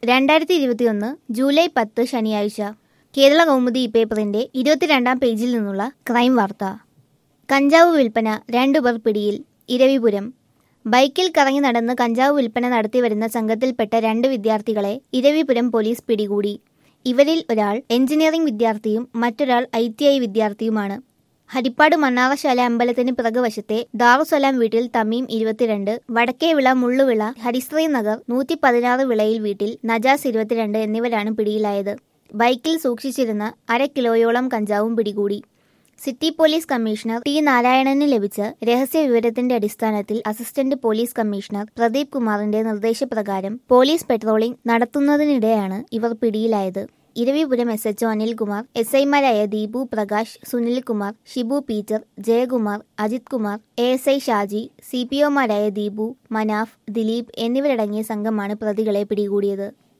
രണ്ടായിരത്തി ഇരുപത്തിയൊന്ന് ജൂലൈ പത്ത് ശനിയാഴ്ച കേരള കൗമുദി പേപ്പറിന്റെ ഇരുപത്തിരണ്ടാം പേജിൽ നിന്നുള്ള ക്രൈം വാർത്ത കഞ്ചാവ് വിൽപ്പന രണ്ടുപേർ പിടിയിൽ ഇരവിപുരം ബൈക്കിൽ കറങ്ങി നടന്ന് കഞ്ചാവ് വിൽപ്പന നടത്തിവരുന്ന സംഘത്തിൽപ്പെട്ട രണ്ട് വിദ്യാർത്ഥികളെ ഇരവിപുരം പോലീസ് പിടികൂടി ഇവരിൽ ഒരാൾ എഞ്ചിനീയറിംഗ് വിദ്യാർത്ഥിയും മറ്റൊരാൾ ഐ ടി ഐ വിദ്യാർത്ഥിയുമാണ് ഹരിപ്പാട് മണ്ണാറശാല അമ്പലത്തിന് പിറകുവശത്തെ ദാറുസലാം വീട്ടിൽ തമീം ഇരുപത്തിരണ്ട് വടക്കേവിള മുള്ളുവിള ഹരിശ്രീ നഗർ നൂറ്റി പതിനാറ് വിളയിൽ വീട്ടിൽ നജാസ് ഇരുപത്തിരണ്ട് എന്നിവരാണ് പിടിയിലായത് ബൈക്കിൽ സൂക്ഷിച്ചിരുന്ന അര കിലോയോളം കഞ്ചാവും പിടികൂടി സിറ്റി പോലീസ് കമ്മീഷണർ ടി നാരായണന് ലഭിച്ച രഹസ്യ വിവരത്തിന്റെ അടിസ്ഥാനത്തിൽ അസിസ്റ്റന്റ് പോലീസ് കമ്മീഷണർ പ്രദീപ് കുമാറിന്റെ നിർദ്ദേശപ്രകാരം പോലീസ് പെട്രോളിംഗ് നടത്തുന്നതിനിടെയാണ് ഇവർ പിടിയിലായത് Eravipuram S H O Anilkumar S ഐമാരായ Deepu Prakash Sunilkumar Shibu Peter Jayakumar Ajith Kumar A S I Shaji C P ഒമാരായ ദീപു മനാഫ് ദിലീപ് എന്നിവരടങ്ങിയ സംഘമാണ് പ്രതികളെ പിടികൂടിയത്